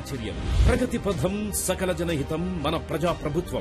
చర్యలు ప్రగతి పథం సకల జనహితం మన ప్రజా ప్రభుత్వం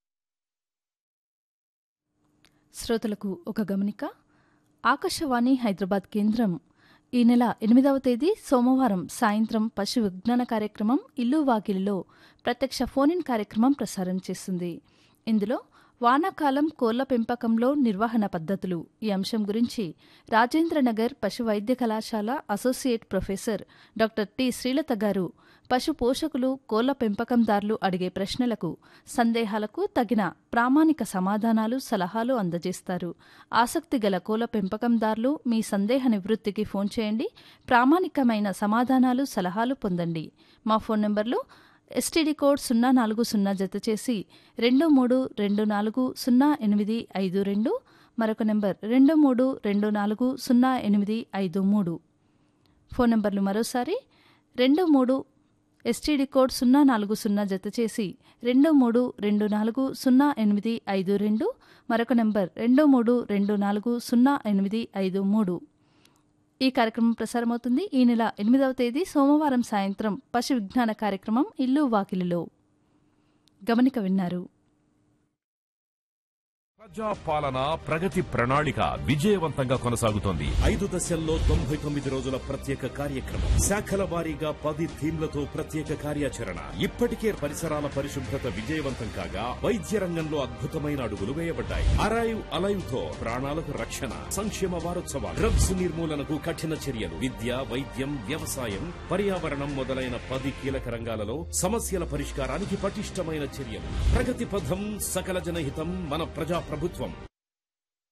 శ్రోతలకు ఒక గమనిక ఆకాశవాణి హైదరాబాద్ కేంద్రం ఈ నెల ఎనిమిదవ తేదీ సోమవారం సాయంత్రం పశు విజ్ఞాన కార్యక్రమం ఇల్లు వాకిలిలో ప్రత్యక్ష ఫోన్ ఇన్ కార్యక్రమం ప్రసారం చేస్తుంది ఇందులో వానాకాలం కోళ్ల పెంపకంలో నిర్వహణ పద్ధతులు ఈ అంశం గురించి రాజేంద్రనగర్ పశు వైద్య కళాశాల associate professor doctor T Srilatha గారు పశు పోషకులు కోళ్ల పెంపకందారులు అడిగే ప్రశ్నలకు సందేహాలకు తగిన ప్రామాణిక సమాధానాలు సలహాలు అందజేస్తారు ఆసక్తి గల కోళ్ల పెంపకందారులు మీ సందేహ నివృత్తికి ఫోన్ చేయండి ప్రామాణికమైన సమాధానాలు సలహాలు పొందండి మా ఫోన్ నంబర్లు ఎస్టీడీ కోడ్ సున్నా నాలుగు సున్నా జత చేసి రెండు మూడు రెండు నాలుగు సున్నా ఎనిమిది ఐదు రెండు మరొక నెంబర్ రెండు మూడు రెండు నాలుగు సున్నా ఎనిమిది ఐదు మూడు ఫోన్ నంబర్లు మరోసారి రెండు మూడు ఎస్టీడీ కోడ్ సున్నా నాలుగు సున్నా జత చేసి రెండు మూడు రెండు నాలుగు సున్నా ఎనిమిది ఐదు రెండు మరొక నెంబర్ రెండు మూడు రెండు నాలుగు సున్నా ఎనిమిది ఐదు మూడు ఈ కార్యక్రమం ప్రసారమవుతుంది ఈ నెల ఎనిమిదవ తేదీ సోమవారం సాయంత్రం పశు విజ్ఞాన కార్యక్రమం ఇల్లు వాకిలిలో గమనిక విన్నారు ప్రజా పాలన ప్రగతి ప్రణాళిక విజయవంతంగా కొనసాగుతోంది ఐదు దశల్లో తొంభై తొమ్మిది రోజుల ప్రత్యేక కార్యక్రమం శాఖల వారీగా పది థీమ్లతో ప్రత్యేక కార్యాచరణ ఇప్పటికే పరిసరాల పరిశుభ్రత విజయవంతం కాగా వైద్య రంగంలో అద్భుతమైన అడుగులు వేయబడ్డాయి అరైవ్ అలైవ్ తో ప్రాణాలకు రక్షణ సంక్షేమ వారోత్సవాలు డ్రగ్స్ నిర్మూలనకు కఠిన చర్యలు విద్య వైద్యం వ్యవసాయం పర్యావరణం మొదలైన పది కీలక రంగాలలో సమస్యల పరిష్కారానికి పటిష్టమైన చర్యలు ప్రగతి పథం సకల జనహితం మన ప్రజా ప్రభుత్వం